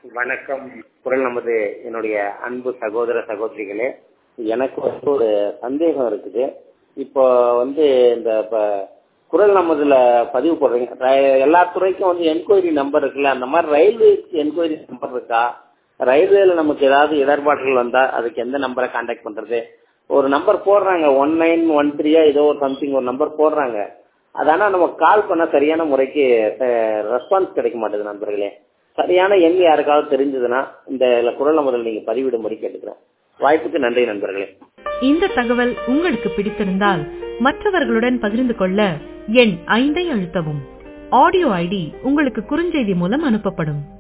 வணக்கம் குரல் நமது என்னுடைய அன்பு சகோதர சகோதரிகளே எனக்கு வந்து ஒரு சந்தேகம் இருக்குது இப்போ வந்து இந்த இப்ப குரல் நமதுல பதிவு போடுறீங்க ர- எல்லா துறைக்கும் வந்து என்கொயரி நம்பர் இருக்குல்ல அந்த மாதிரி ரயில்வே என்கொயரி நம்பர் இருக்கா ரயில்வேல நமக்கு ஏதாவது இடர்பாடுகள் வந்தா அதுக்கு எந்த நம்பரை கான்டாக்ட் பண்றது ஒரு நம்பர் போடுறாங்க ஒன் நைன் ஒன் த்ரீயா ஏதோ ஒரு சம்திங் ஒரு நம்பர் போடுறாங்க அது ஆனா நம்ம கால் பண்ண சரியான முறைக்கு ரெஸ்பான்ஸ் கிடைக்க மாட்டேது நண்பர்களே சரியான எண் யாருக்காவது தெரிஞ்சதுன்னா இந்த குரல் நம்பரில் நீங்க பதிவிடும்படி கேட்டுக்கிறேன் வாய்ப்புக்கு நன்றி நண்பர்களே இந்த தகவல் உங்களுக்கு பிடித்திருந்தால் மற்றவர்களுடன் பகிர்ந்து கொள்ள எண் ஐந்தை அழுத்தவும் ஆடியோ ஐடி உங்களுக்கு குறுஞ்செய்தி மூலம் அனுப்பப்படும்